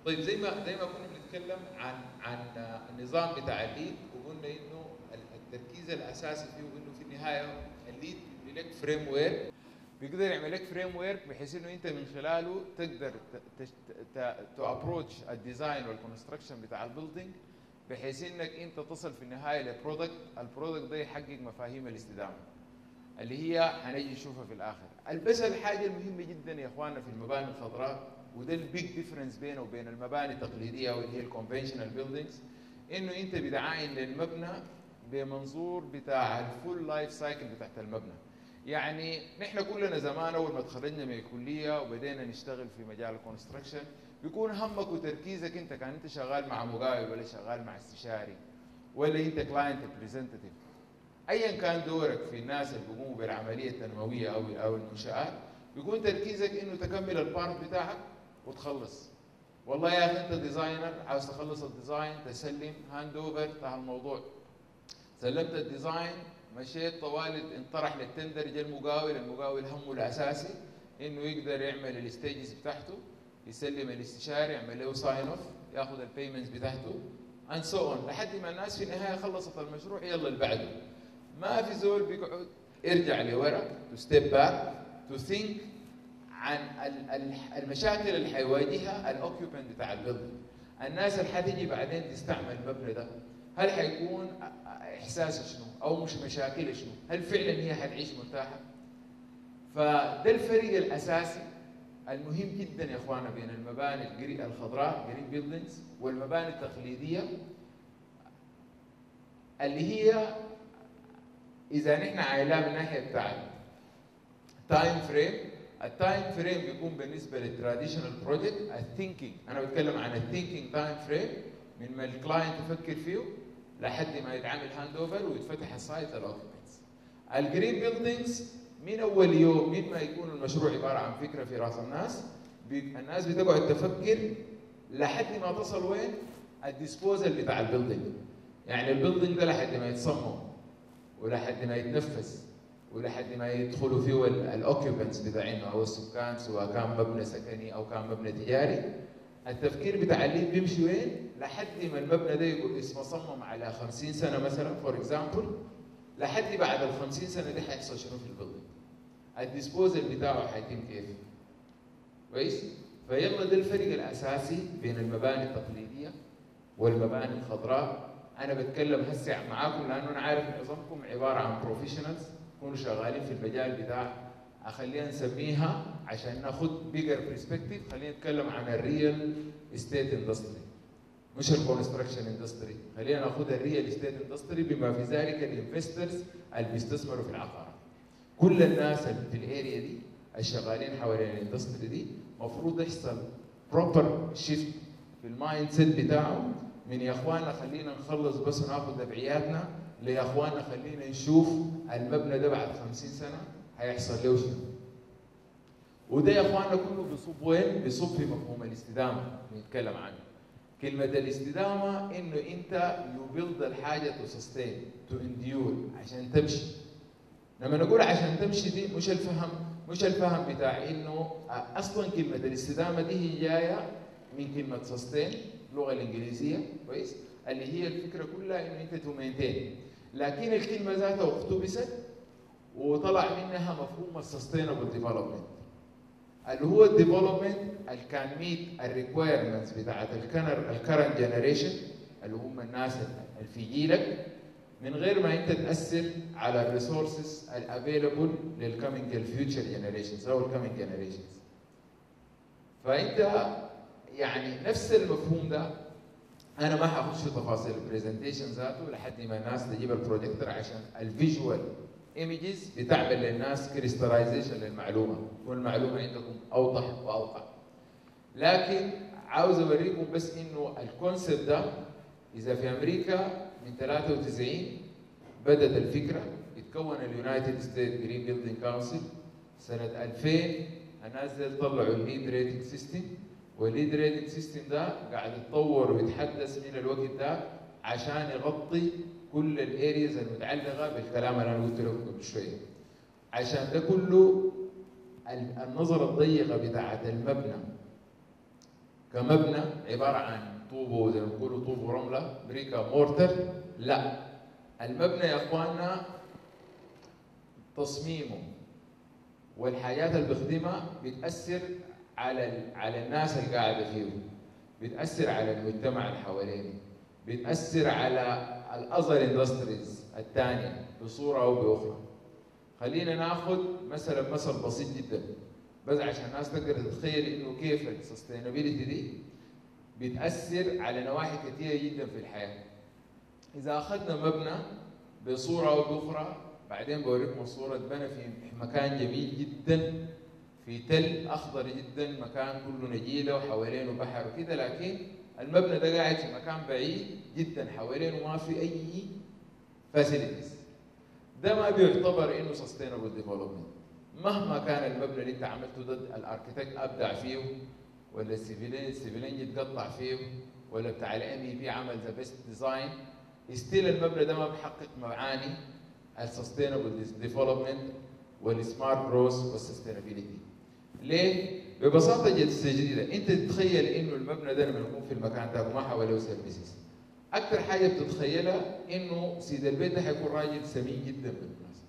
طيب زي ما زي ما كنا بنتكلم عن عن النظام بتاع الليد وقلنا انه التركيز الاساسي فيه انه في النهايه الليد بيعمل لك فريم ورك بيقدر يعمل لك فريم ورك بحيث انه انت من خلاله تقدر تو ابروتش الديزاين والكونستراكشن بتاع البيلدينج بحيث انك انت تصل في النهايه لبرودكت البرودكت ده يحقق مفاهيم الاستدامه اللي هي هنجي نشوفها في الاخر بس الحاجه المهمه جدا يا اخواننا في المباني الخضراء وده البيج ديفرنس بينه وبين المباني التقليديه واللي هي الكونفشنال بيلدينجز انه انت بتعاين للمبنى بمنظور بتاع الفول لايف سايكل بتاعت المبنى يعني نحن كلنا زمان اول ما تخرجنا من الكليه وبدينا نشتغل في مجال الكونستراكشن بيكون همك وتركيزك انت كان انت شغال مع مقاول ولا شغال مع استشاري ولا انت كلاينت ريبريزنتيف ايا كان دورك في الناس اللي بيقوموا بالعمليه التنمويه او او المنشات بيكون تركيزك انه تكمل البارت بتاعك وتخلص والله يا اخي انت ديزاينر عاوز تخلص الديزاين تسلم هاند اوفر انتهى الموضوع سلمت الديزاين مشيت طوال انطرح للتندر جا المقاول المقاول همه الاساسي انه يقدر يعمل الستيجز بتاعته يسلم الاستشاري يعمل له ساين اوف ياخذ البيمنتس بتاعته اند سو اون لحد ما الناس في النهايه خلصت المشروع يلا اللي بعده ما في زول بيقعد ارجع لورا تو ستيب باك تو ثينك عن المشاكل اللي حيواجهها الاوكيوبنت بتاع البيلدينج الناس اللي حتيجي بعدين تستعمل المبنى ده هل حيكون احساس شنو او مش مشاكل شنو هل فعلا هي حتعيش مرتاحه فده الفرق الاساسي المهم جدا يا اخوانا بين المباني الخضراء جرين بيلدينجز والمباني التقليديه اللي هي اذا نحن عايلاه من الناحيه بتاعت تايم فريم التايم فريم بيكون بالنسبه للتراديشنال بروجكت الثينكينج انا بتكلم عن الثينكينج تايم فريم من ما الكلاينت يفكر فيه لحد ما يتعمل هاند اوفر ويتفتح السايت الاوكيبنتس الجرين بيلدينجز من اول يوم من ما يكون المشروع عباره عن فكره في راس الناس الناس بتقعد تفكر لحد ما تصل وين الديسبوزل بتاع البيلدينج يعني البيلدينج ده لحد ما يتصمم ولحد ما يتنفذ ولحد ما يدخلوا فيه الاوكيبنتس بتاعينه او السكان سواء كان مبنى سكني او كان مبنى تجاري التفكير بتاع الليد بيمشي وين؟ لحد ما المبنى ده يقول اسمه صمم على 50 سنه مثلا فور اكزامبل لحد بعد ال 50 سنه دي حيحصل شنو في البيلدينج؟ الديسبوزل بتاعه حيتم كيف؟ كويس؟ فيلا ده الفرق الاساسي بين المباني التقليديه والمباني الخضراء انا بتكلم هسه معاكم لانه انا عارف معظمكم عباره عن بروفيشنالز يكونوا شغالين في المجال بتاع خلينا نسميها عشان ناخد بيجر برسبكتيف خلينا نتكلم عن الريال استيت اندستري مش الكونستراكشن اندستري خلينا ناخد الريال استيت اندستري بما في ذلك الانفسترز اللي بيستثمروا في العقارات كل الناس اللي في الاريا دي الشغالين حوالين الاندستري دي المفروض يحصل بروبر شيفت في المايند سيت بتاعه من يا اخوانا خلينا نخلص بس وناخذ تبعياتنا ليا اخوانا خلينا نشوف المبنى ده بعد 50 سنه هيحصل له شنو وده يا اخوانا كله بيصب وين؟ بيصب في مفهوم الاستدامه بنتكلم عنه كلمة الاستدامة انه انت يو بيلد الحاجة تو سستين تو انديور عشان تمشي لما نقول عشان تمشي دي مش الفهم مش الفهم بتاع انه اصلا كلمة الاستدامة دي هي جاية من كلمة سستين اللغة الانجليزية كويس اللي هي الفكرة كلها انه انت تو مينتين لكن الكلمة ذاتها اقتبست وطلع منها مفهوم السستينبل ديفلوبمنت اللي هو الديفلوبمنت اللي كان ميت الريكويرمنتس بتاعت الكرنت جنريشن اللي هم الناس اللي في جيلك من غير ما انت تاثر على الريسورسز الافيلبل للكامينج الفيوتشر جنريشنز او الكامينج جنريشنز فانت يعني نفس المفهوم ده انا ما حخش في تفاصيل البرزنتيشن ذاته لحد ما الناس تجيب البروجيكتور عشان الفيجوال ايمجز بتعمل للناس كريستلايزيشن للمعلومه والمعلومه عندكم اوضح واوضح لكن عاوز اوريكم بس انه الكونسيبت ده اذا في امريكا من 93 بدات الفكره يتكون اليونايتد ستيت جرين بيلدينج كونسل سنه 2000 الناس دي طلعوا الليد ريتنج سيستم والليد ريتنج سيستم ده قاعد يتطور ويتحدث من الوقت ده عشان يغطي كل الارياز المتعلقه بالكلام اللي انا قلت لكم قبل شويه عشان ده كله النظره الضيقه بتاعت المبنى كمبنى عباره عن طوب زي ما بيقولوا طوب ورمله بريكا مورتر لا المبنى يا اخواننا تصميمه والحاجات اللي بيخدمها بتاثر على على الناس اللي قاعده فيه بتاثر على المجتمع اللي حوالينه بتاثر على الاذر اندستريز الثانيه بصوره او باخرى خلينا ناخذ مثلا مثل بسيط جدا بس عشان الناس تقدر تتخيل انه كيف السستينابيلتي دي بتاثر على نواحي كثيره جدا في الحياه اذا اخذنا مبنى بصوره او باخرى بعدين بوريكم الصوره اتبنى في مكان جميل جدا في تل اخضر جدا مكان كله نجيله وحوالينه بحر وكده لكن المبنى ده قاعد في مكان بعيد جدا حوالينه ما في اي فاسيلتيز ده ما بيعتبر انه سستينبل ديفلوبمنت مهما كان المبنى اللي انت عملته ده الاركتكت ابدع فيه ولا السيفيلين السيفيلين يتقطع فيه ولا بتاع الام اي بي عمل ذا بيست ديزاين ستيل المبنى ده ما بيحقق معاني السستينبل ديفلوبمنت والسمارت جروث والسستينابيلتي ليه؟ ببساطه جد جديده انت تتخيل انه المبنى ده لما يكون في المكان ده وما حواليه سيرفيسز اكثر حاجه بتتخيلها انه سيد البيت ده حيكون راجل سمين جدا بالمناسبه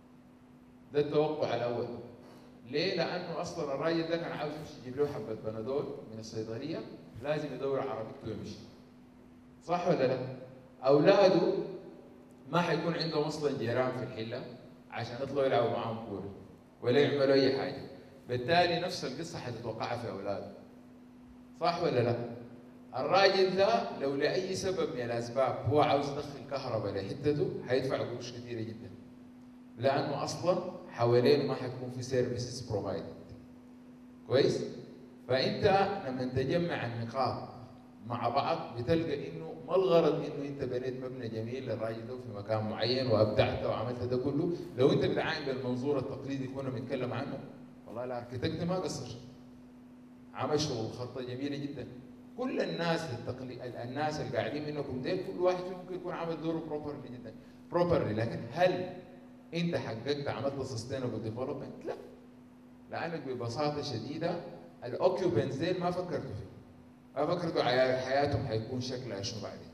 ده التوقع الاول ليه؟ لانه اصلا الراجل ده كان عاوز يمشي يجيب له حبه بنادول من الصيدليه لازم يدور عربيته ويمشي صح ولا لا؟ اولاده ما حيكون عندهم اصلا جيران في الحله عشان يطلعوا يلعبوا معاهم كوره ولا يعملوا اي حاجه بالتالي نفس القصه حتتوقعها في اولاده صح ولا لا؟ الراجل ده لو لاي سبب من الاسباب هو عاوز يدخل كهرباء لحتته حيدفع قروش كثيره جدا لانه اصلا حوالينه ما حتكون في سيرفيسز بروفايدد كويس؟ فانت لما تجمع النقاط مع بعض بتلقى انه ما الغرض انه انت بنيت مبنى جميل للراجل ده في مكان معين وابدعته وعملت ده كله لو انت بتعاين بالمنظور التقليدي كنا بنتكلم عنه والله الاركتكت ما قصر عمل شغل خطه جميله جدا كل الناس التقليد الناس اللي قاعدين منكم ديل كل واحد فيهم ممكن يكون عمل دوره بروبرلي جدا بروبرلي لكن هل انت حققت عملت سستينبل ديفلوبمنت؟ لا لانك ببساطه شديده الاوكيوبنتس ديل ما فكرتوا فيه ما فكرتوا حياتهم حيكون شكلها شنو بعدين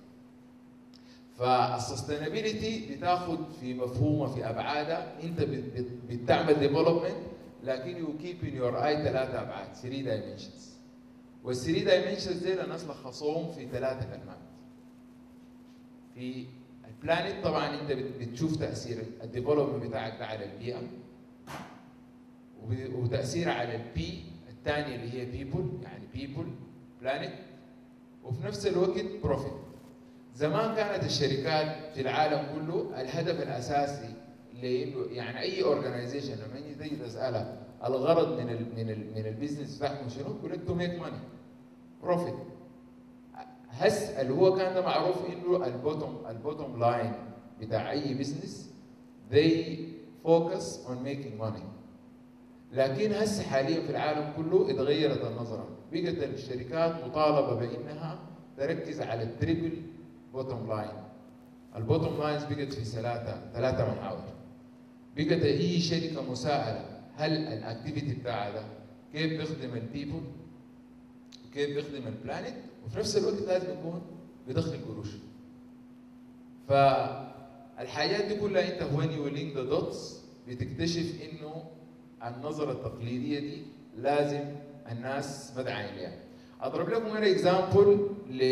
فالسستينابيلتي بتاخذ في مفهومها في ابعادها انت بتعمل ديفلوبمنت لكن يو كيب ان يور اي ثلاثه ابعاد 3 دايمنشنز وال 3 دايمنشنز دي الناس لخصوهم في ثلاثه كلمات في البلانيت طبعا انت بتشوف تاثير الديفلوبمنت بتاعك ده على البيئه وتاثير على البي الثانيه اللي هي بيبل يعني بيبل بلانيت وفي نفس الوقت بروفيت زمان كانت الشركات في العالم كله الهدف الاساسي لانه يعني اي اورجنايزيشن لما يجي تيجي تسالها الغرض من ال من ال من البيزنس بتاعكم شنو؟ يقول لك تو ميك ماني بروفيت هس اللي هو كان ده معروف انه البوتوم البوتوم لاين بتاع اي بزنس they focus on making money لكن هسه حاليا في العالم كله اتغيرت النظره بقت الشركات مطالبه بانها تركز على التريبل بوتوم لاين البوتوم لاينز بقت في ثلاثه ثلاثه محاور بقت اي شركه مساءله هل الاكتيفيتي بتاعها ده كيف بيخدم البيبل وكيف بيخدم البلانيت وفي نفس الوقت لازم يكون بيدخل قروش فالحاجات دي كلها انت وين يو لينك ذا دوتس بتكتشف انه النظره التقليديه دي لازم الناس مدعين لها اضرب لكم انا اكزامبل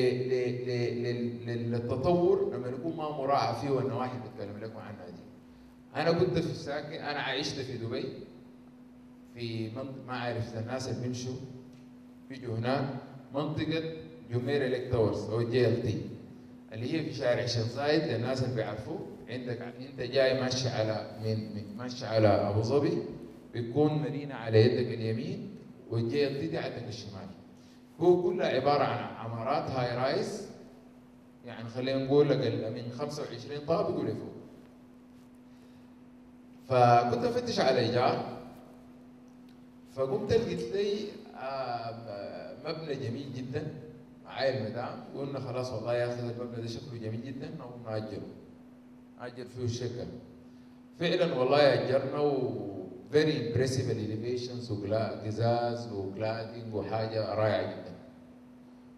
للتطور لما يكون ما مراعى فيه والنواحي اللي بتكلم لكم عنها دي انا كنت في ساكن انا عشت في دبي في منطقه ما اعرف اذا الناس اللي بيمشوا بيجوا هناك منطقه جميره ليك تاورز او جي ال تي اللي هي في شارع الشيخ زايد للناس اللي بيعرفوا عندك انت جاي ماشي على من, من ماشي على ابو ظبي بتكون مدينه على يدك اليمين والجي ال تي دي عندك الشمال هو كلها عباره عن عمارات هاي رايز يعني خلينا نقول لك من 25 طابق ولفوق فكنت افتش على ايجار فقمت لقيت لي مبنى جميل جدا معايا المدام قلنا خلاص والله يا اخي المبنى ده شكله جميل جدا نقوم ناجره ناجر فيه الشكل فعلا والله اجرنا و فيري امبرسيف الاليفيشنز وقزاز وكلادنج وحاجه رائعه جدا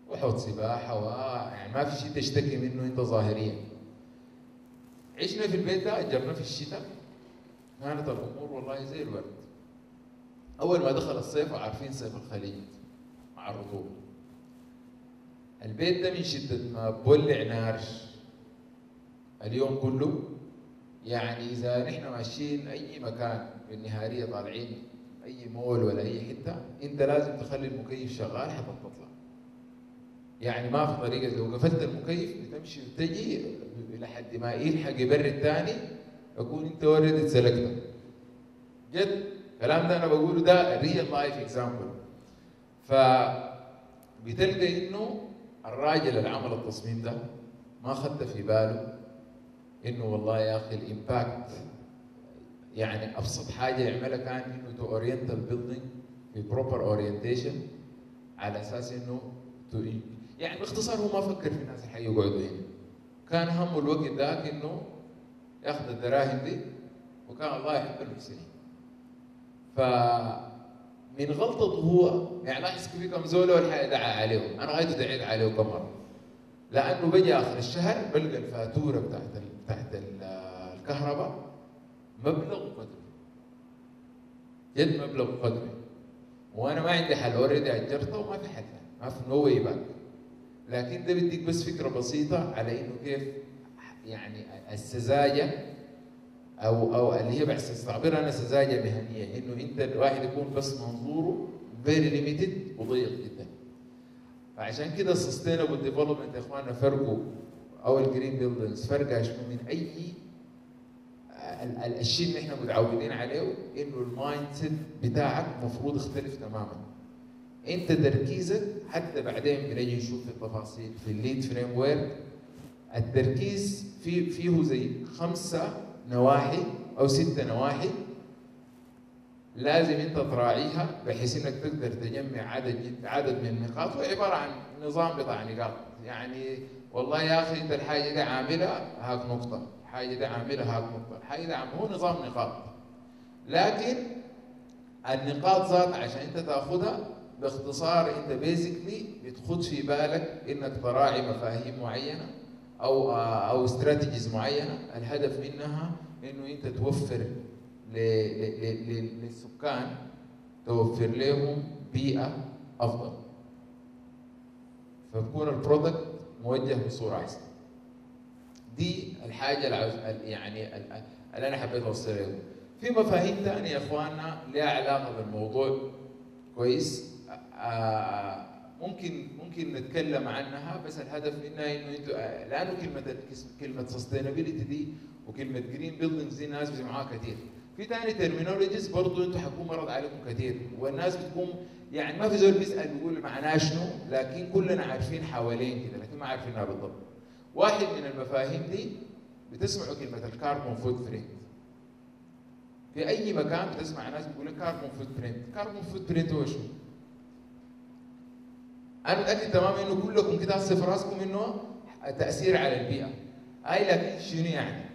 وحوض سباحه و يعني ما في شيء تشتكي منه انت ظاهريا عشنا في البيت ده اجرنا في الشتاء كانت الامور والله زي الورد اول ما دخل الصيف وعارفين صيف الخليج مع الرطوبه البيت ده من شده ما بولع نار اليوم كله يعني اذا نحن ماشيين اي مكان في النهاريه طالعين اي مول ولا اي حته انت لازم تخلي المكيف شغال حتى تطلع يعني ما في طريقه لو قفلت المكيف بتمشي وتجي لحد ما يلحق يبرد تاني اكون انت اوريدي اتسلكت جد الكلام ده انا بقوله ده ريال لايف اكزامبل ف بتلقى انه الراجل اللي عمل التصميم ده ما خدت في باله انه والله يا اخي الامباكت يعني ابسط حاجه يعملها كان انه تو اورينت البيلدينج في بروبر اورينتيشن على اساس انه تو يعني باختصار هو ما فكر في الناس اللي حيقعدوا هنا كان همه الوقت ذاك انه ياخذ الدراهم دي وكان الله يحب المحسنين ف من غلطته هو يعني لاحظ كيف كم زول والحي دعا عليهم انا غايته دعيت عليه كم مره لانه بجي اخر الشهر بلقى الفاتوره بتاعت بتاعت الكهرباء مبلغ قدره جد مبلغ قدره وانا ما عندي حل اوريدي اجرته وما في حل ما في نو واي باك لكن ده بديك بس فكره بسيطه على انه كيف يعني السذاجه او او اللي هي بحس تعبيرها انا سذاجه مهنيه انه انت الواحد يكون بس منظوره فيري ليميتد وضيق جدا فعشان كده السستينبل ديفلوبمنت يا اخواننا فرقه او الجرين بيلدنجز فرقها شنو من اي الشيء اللي احنا متعودين عليه انه المايند سيت بتاعك المفروض يختلف تماما انت تركيزك حتى بعدين بنجي نشوف في التفاصيل في الليد فريم ورك التركيز في فيه زي خمسه نواحي او ست نواحي لازم انت تراعيها بحيث انك تقدر تجمع عدد عدد من النقاط وهي عباره عن نظام بضع نقاط يعني والله يا اخي انت الحاجه دي عاملها هاك نقطه الحاجه دي عاملها هاك نقطه الحاجه دي عاملها هو نظام نقاط لكن النقاط ذات عشان انت تاخذها باختصار انت بيزكلي بتخد في بالك انك تراعي مفاهيم معينه او او استراتيجيز معينه الهدف منها انه انت توفر للسكان توفر لهم بيئه افضل فبكون البرودكت موجه بصوره احسن دي الحاجه يعني اللي انا حبيت اوصلها لكم في مفاهيم ثانيه يا اخواننا لها علاقه بالموضوع كويس آه ممكن ممكن نتكلم عنها بس الهدف منها انه انتوا لانه كلمه كلمه سستينابيلتي دي وكلمه جرين بيلدينجز دي الناس بيسمعوها كثير في ثاني ترمينولوجيز برضه انتوا حتكون مرض عليكم كثير والناس بتكون يعني ما في زول بيسال بيقول معناه شنو لكن كلنا عارفين حوالين كده لكن ما عارفينها بالضبط واحد من المفاهيم دي بتسمعوا كلمه الكاربون فوت برينت في اي مكان بتسمع ناس بيقول لك كاربون فوت برينت كاربون فوت برينت هو شنو انا متاكد تماما انه كلكم كده هسه في راسكم انه تاثير على البيئه اي لكن شنو يعني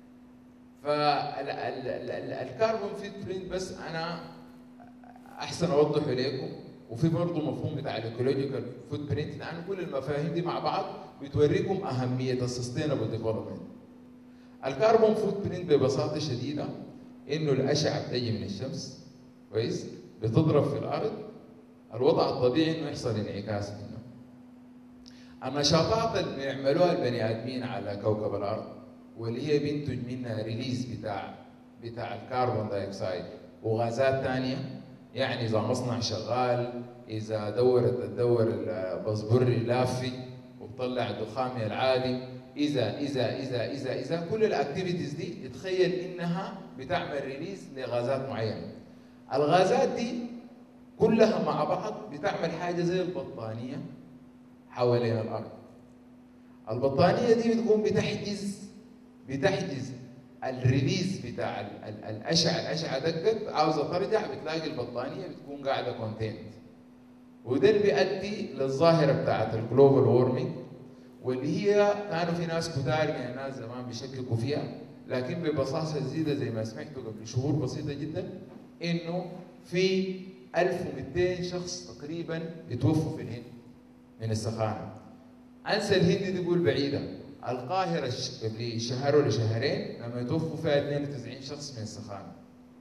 فالكربون فيت برينت بس انا احسن اوضحه لكم وفي برضه مفهوم بتاع الايكولوجيكال فوت برينت لان كل المفاهيم دي مع بعض بتوريكم اهميه السستينبل ديفلوبمنت الكربون فوت برينت ببساطه شديده انه الاشعه بتجي من الشمس كويس بتضرب في الارض الوضع الطبيعي انه يحصل انعكاس منه النشاطات اللي بيعملوها البني ادمين على كوكب الارض واللي هي بينتج منها ريليز بتاع بتاع الكربون دايوكسيد وغازات ثانيه يعني اذا مصنع شغال اذا دورت تدور البصبري لافي وبطلع الدخان العالي اذا اذا اذا اذا اذا كل الاكتيفيتيز دي تخيل انها بتعمل ريليز لغازات معينه الغازات دي كلها مع بعض بتعمل حاجه زي البطانيه حوالين الارض البطانيه دي بتكون بتحجز بتحجز الريليز بتاع الاشعه الاشعه دقت عاوزه ترجع بتلاقي البطانيه بتكون قاعده كونتينت وده اللي بيؤدي للظاهره بتاعت الجلوبال وورمنج واللي هي كانوا في ناس كتار من الناس زمان بيشككوا فيها لكن ببساطه شديده زي ما سمعتوا قبل شهور بسيطه جدا انه في 1200 شخص تقريبا اتوفوا في الهند من السخانه انسى الهند تقول بعيده القاهره قبل شهر ولا شهرين لما يتوفوا فيها 92 شخص من السخانه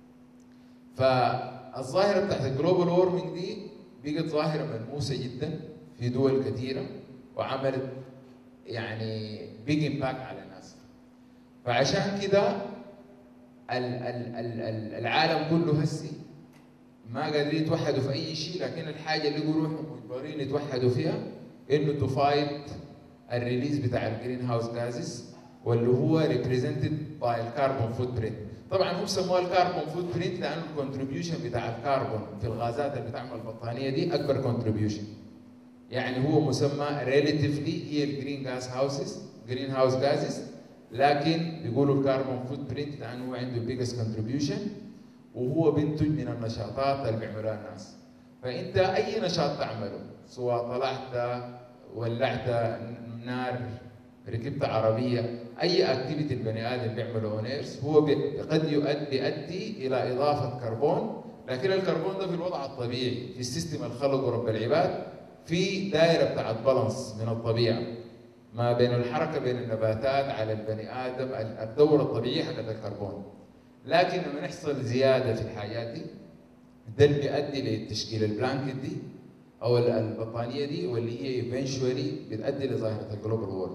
فالظاهره بتاعت الجلوبال وورمنج دي بقت ظاهره ملموسه جدا في دول كثيره وعملت يعني بيج امباكت على الناس فعشان كده العالم كله هسي ما قادرين يتوحدوا في اي شيء لكن الحاجه اللي يقولوا مجبرين يتوحدوا فيها انه تو فايت الريليز بتاع الجرين هاوس جازز واللي هو ريبريزنتد باي الكربون فوت برينت طبعا هم سموها الكربون فوت برينت لانه الكونتريبيوشن بتاع الكربون في الغازات اللي بتعمل البطانيه دي اكبر كونتريبيوشن يعني هو مسمى ريليتيفلي هي الجرين جاز هاوسز جرين هاوس جازز لكن بيقولوا الكربون فوت برينت لانه هو عنده بيجست كونتريبيوشن وهو بينتج من النشاطات اللي بيعملوها الناس فانت اي نشاط تعمله سواء طلعت ولعت نار ركبت عربيه اي اكتيفيتي البني ادم بيعمله اونيرس هو قد يؤدي يؤدي الى اضافه كربون لكن الكربون ده في الوضع الطبيعي في السيستم الخلق رب العباد في دائره بتاعت بالانس من الطبيعه ما بين الحركه بين النباتات على البني ادم الدوره الطبيعيه حقت الكربون لكن لما يحصل زياده في الحاجات دي ده اللي بيؤدي لتشكيل البلانكت دي او البطانيه دي واللي هي ايفينشولي بتؤدي لظاهره الجلوبال وورمنج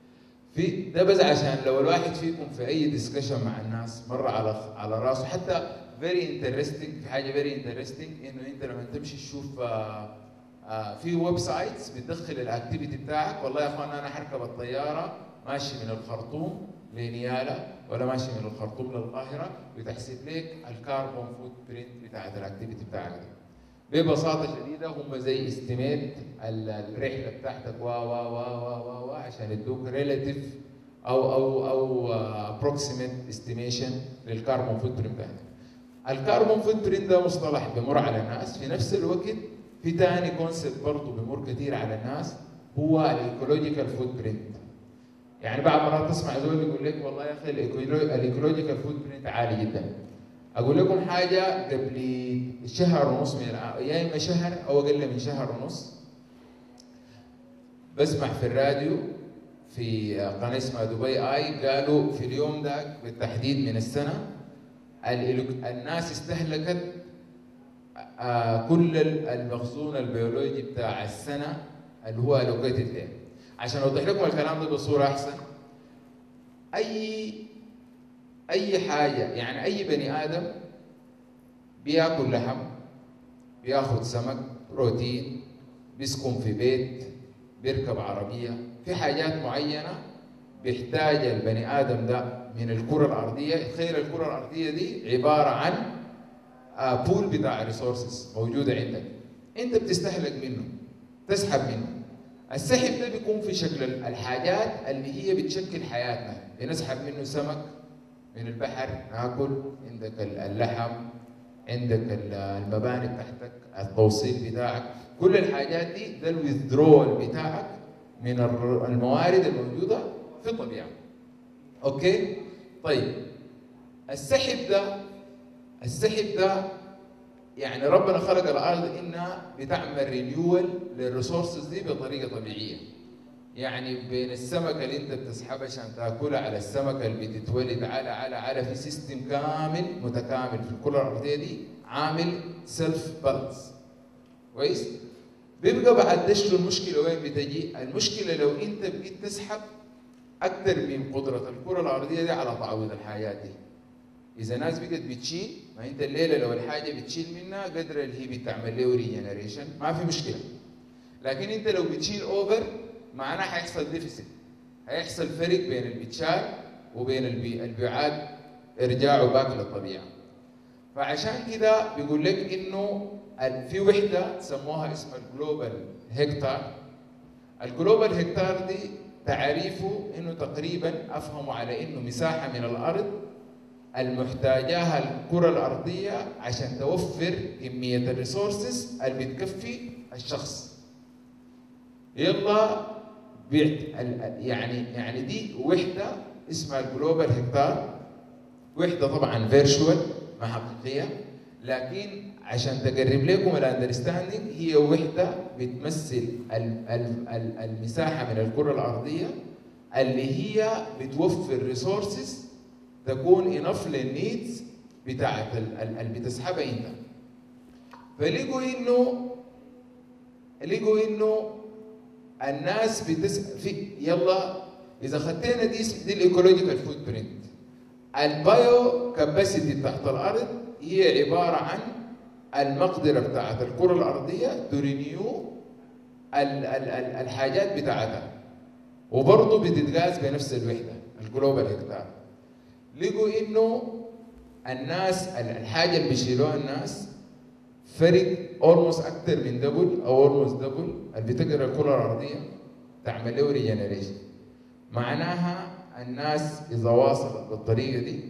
في ده بس عشان لو الواحد فيكم في اي ديسكشن مع الناس مره على على راسه حتى فيري انترستنج في حاجه فيري انترستنج انه انت لما تمشي تشوف آه آه في ويب سايتس بتدخل الاكتيفيتي بتاعك والله يا اخوان انا حركب الطياره ماشي من الخرطوم لنيالا ولا ماشي من الخرطوم للقاهره بتحسب لك الكربون فوت برنت بتاعت الاكتيفيتي بتاعك دي ببساطه شديده هم زي استيميت الرحله بتاعتك و و و و و عشان يدوك ريلاتيف او او او ابروكسيميت استيميشن للكربون فوت برنت بتاعتك الكربون فوت برنت ده مصطلح بمر على الناس في نفس الوقت في ثاني كونسيبت برضه بمر كثير على الناس هو الايكولوجيكال فوت برنت يعني بعض مرات تسمع زول يقول لك والله يا اخي الايكولوجيكال فوت برنت عالي جدا اقول لكم حاجه قبل شهر ونص من يا اما شهر او اقل من شهر ونص بسمع في الراديو في قناه اسمها دبي اي قالوا في اليوم ذاك بالتحديد من السنه الناس استهلكت كل المخزون البيولوجي بتاع السنه اللي هو الوكيتد له عشان اوضح لكم الكلام ده بصوره احسن اي اي حاجه يعني اي بني ادم بياكل لحم بياخذ سمك بروتين بيسكن في بيت بيركب عربيه في حاجات معينه بيحتاج البني ادم ده من الكره الارضيه تخيل الكره الارضيه دي عباره عن بول بتاع ريسورسز موجوده عندك انت بتستهلك منه تسحب منه السحب ده بيكون في شكل الحاجات اللي هي بتشكل حياتنا بنسحب منه سمك من البحر ناكل عندك اللحم عندك المباني بتاعتك التوصيل بتاعك كل الحاجات دي ده الويذرول بتاعك من الموارد الموجوده في الطبيعه اوكي طيب السحب ده السحب ده يعني ربنا خلق الارض انها بتعمل رينيول للريسورسز دي بطريقه طبيعيه يعني بين السمكه اللي انت بتسحبها عشان تاكلها على السمكه اللي بتتولد على على على في سيستم كامل متكامل في الكره الارضيه دي عامل سيلف بالانس كويس بيبقى بعد دشت المشكله وين بتجي؟ المشكله لو انت بقيت تسحب اكثر من قدره الكره الارضيه دي على تعويض الحاجات دي اذا ناس بقت بتشيل ما انت الليله لو الحاجه بتشيل منها قدر اللي هي بتعمل له ريجنريشن ما في مشكله لكن انت لو بتشيل اوفر معناه حيحصل ديفيسيت هيحصل فرق بين البتشال وبين البي... البيعات ارجاعه باك للطبيعه فعشان كده بيقول لك انه في وحده سموها اسمها الجلوبال هكتار الجلوبال هكتار دي تعريفه انه تقريبا افهموا على انه مساحه من الارض المحتاجاها الكرة الأرضية عشان توفر كمية الريسورسز اللي بتكفي الشخص. يلا بعت يعني يعني دي وحدة اسمها الجلوبال هكتار وحدة طبعا فيرشوال ما حقيقية لكن عشان تقرب لكم الاندرستاندينج هي وحده بتمثل ال- ال- ال- المساحه من الكره الارضيه اللي هي بتوفر ريسورسز تكون انف للنيدز بتاعت ال- ال- اللي بتسحبها انت فلقوا انه لقوا انه الناس بتس في يلا اذا خدينا دي دي الايكولوجيكال فوت برنت البايو كاباسيتي تحت الارض هي عباره عن المقدره بتاعت الكره الارضيه ترينيو ال- ال- ال- الحاجات بتاعتها وبرضه بتتقاس بنفس الوحده الجلوبال هكتار لقوا انه الناس الحاجه اللي بيشيلوها الناس فرق اولموست اكثر من دبل او اولموست دبل اللي بتقرا الكره الارضيه تعمل له ريجنريشن معناها الناس اذا واصلت بالطريقه دي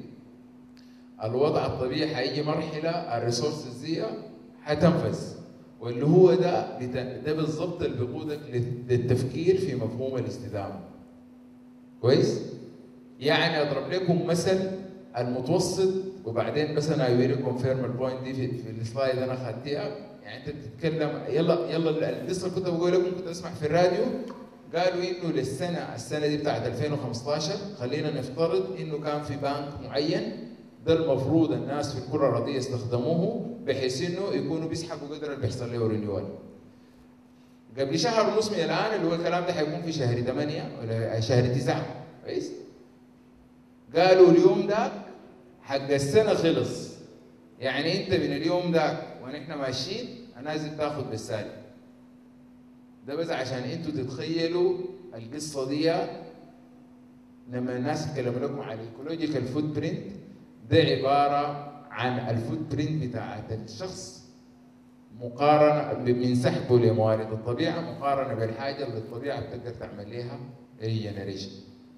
الوضع الطبيعي هيجي مرحله الريسورسز دي حتنفذ واللي هو ده بت- ده بالضبط اللي بيقودك لل- للتفكير في مفهوم الاستدامه كويس يعني اضرب لكم مثل المتوسط وبعدين بس انا اوري كونفيرم البوينت دي في, في السلايد انا اخذتها يعني انت بتتكلم يلا يلا القصه كنت بقول لكم كنت اسمع في الراديو قالوا انه للسنه السنه دي بتاعت 2015 خلينا نفترض انه كان في بنك معين ده المفروض الناس في الكره الارضيه يستخدموه بحيث انه يكونوا بيسحبوا قدر اللي بيحصل له رينيوال قبل شهر ونص من الان اللي هو الكلام ده حيكون في شهر 8 ولا شهر 9 كويس قالوا اليوم ده حق السنه خلص يعني انت من اليوم ده ونحن ماشيين نازل تاخذ بالسالب ده بس عشان انتوا تتخيلوا القصه دي لما الناس يتكلموا لكم عن الايكولوجيكال فوت برنت ده عباره عن الفوت برنت بتاعت الشخص مقارنه من سحبه لموارد الطبيعه مقارنه بالحاجه اللي الطبيعه بتقدر تعمل لها ريجنريشن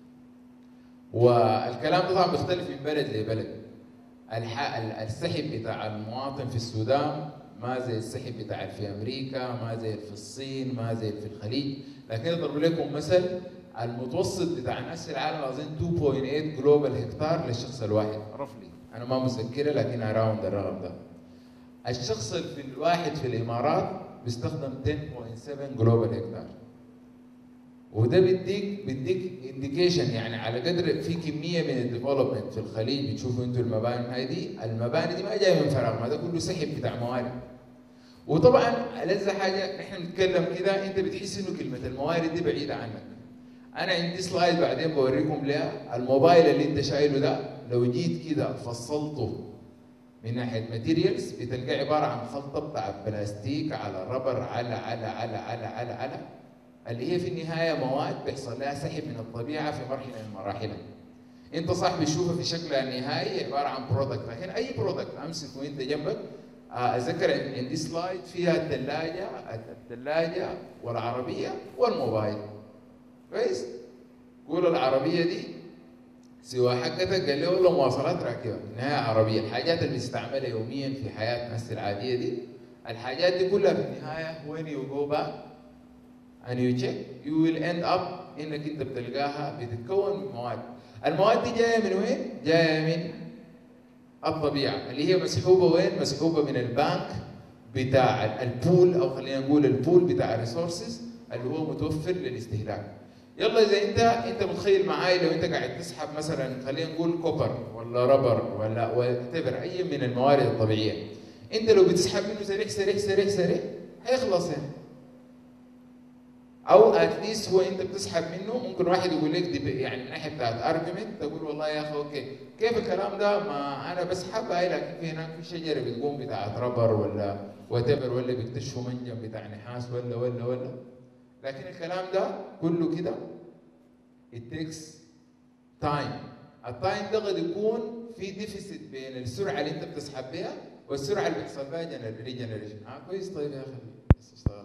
والكلام ده طبعا بيختلف من بلد لبلد الح... السحب بتاع المواطن في السودان ما زي السحب بتاع في امريكا ما زي في الصين ما زي في الخليج لكن اضرب لكم مثل المتوسط بتاع الناس في العالم اظن 2.8 جلوبال هكتار للشخص الواحد رفلي انا ما متذكره لكن اراوند الرقم ده الشخص في الواحد في الامارات بيستخدم 10.7 جلوبال هكتار وده بيديك بيديك انديكيشن يعني على قدر في كميه من الديفلوبمنت في الخليج بتشوفوا انتوا المباني هاي دي المباني دي ما جايه من فراغ ما ده كله سحب بتاع موارد وطبعا ألذ حاجه نحن بنتكلم كده انت بتحس انه كلمه الموارد دي بعيده عنك انا عندي سلايد بعدين بوريكم لها الموبايل اللي انت شايله ده لو جيت كده فصلته من ناحيه ماتيريالز بتلقاه عباره عن خلطه بتاع بلاستيك على ربر على على على على على على اللي هي في النهايه مواد بيحصل لها سحب من الطبيعه في مرحله من مراحلها. انت صح بتشوفها في شكلها النهائي عباره عن برودكت لكن اي برودكت امسك وانت جنبك اتذكر عندي سلايد فيها الثلاجه الثلاجه والعربيه والموبايل. كويس؟ قول العربيه دي سوى حقتك قال لي والله مواصلات راكبه النهايه عربيه الحاجات اللي بنستعملها يوميا في حياتنا الناس العاديه دي الحاجات دي كلها في النهايه when you go back and you check you will end up انك انت بتلقاها بتتكون من مواد المواد دي جايه من وين؟ جايه من الطبيعه اللي هي مسحوبه وين؟ مسحوبه من البنك بتاع البول او خلينا نقول البول بتاع الريسورسز اللي هو متوفر للاستهلاك يلا اذا انت انت متخيل معاي لو انت قاعد تسحب مثلا خلينا نقول كوبر ولا ربر ولا وتبر اي من الموارد الطبيعيه انت لو بتسحب منه سريع سريع سريع سريع هيخلص يعني او اتليست هو انت بتسحب منه ممكن واحد يقول لك دي يعني من ناحيه بتاعت ارجيومنت تقول والله يا اخي اوكي كيف الكلام ده ما انا بسحب هاي لكن في هناك في شجره بتقوم بتاعت ربر ولا وتبر ولا بيكتشفوا منجم بتاع نحاس ولا ولا ولا لكن الكلام ده كله كده it takes time التايم ده قد يكون في ديفيسيت بين السرعه اللي انت بتسحب بها والسرعه اللي بيحصل بها ريجنريشن اه كويس طيب يا اخي لسه اشتغل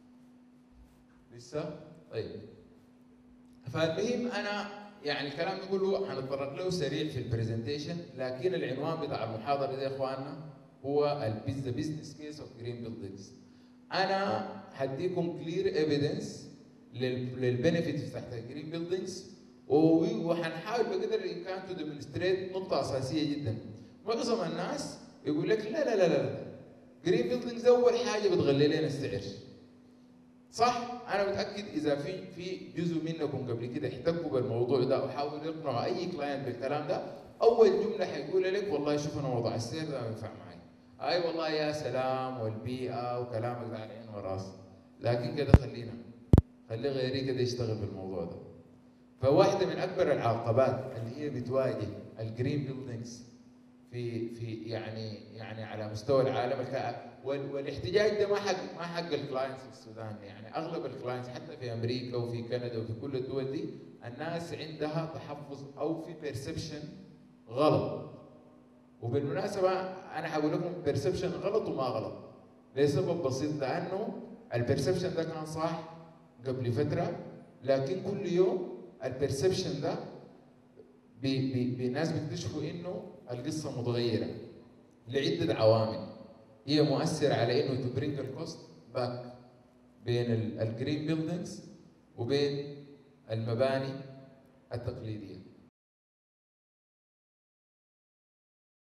لسه طيب فالمهم انا يعني الكلام ده كله هنتطرق له سريع في البرزنتيشن لكن العنوان بتاع المحاضره دي يا اخواننا هو البيزنس بزنس كيس اوف جرين بيلدينجز انا هديكم كلير ايفيدنس للبنفيتس تحت الجرين بيلدينجز وهنحاول بقدر الامكان تو ديمونستريت نقطه اساسيه جدا معظم الناس يقول لك لا لا لا لا, لا. جرين بيلدينجز اول حاجه بتغلي لنا السعر صح انا متاكد اذا في في جزء منكم قبل كده احتكوا بالموضوع ده وحاولوا يقنعوا اي كلاينت بالكلام ده اول جمله حيقول لك والله شوف انا وضع السعر ده ما ينفع معي اي والله يا سلام والبيئه وكلامك ده على عين وراس لكن كده خلينا خلي غيري كده يشتغل بالموضوع ده فواحده من اكبر العقبات اللي هي بتواجه الجرين بيلدينجز في في يعني يعني على مستوى العالم والاحتجاج ده ما حق ما حق الكلاينتس في السودان يعني اغلب الكلاينتس حتى في امريكا وفي كندا وفي كل الدول دي الناس عندها تحفظ او في بيرسبشن غلط وبالمناسبه انا حقول لكم بيرسبشن غلط وما غلط لسبب بسيط لانه البيرسبشن ده كان صح قبل فتره لكن كل يوم البيرسبشن ده بناس بيكتشفوا انه القصه متغيره لعده عوامل هي مؤثره على انه تو برينج الكوست باك بين الجرين بيلدينجز وبين المباني التقليديه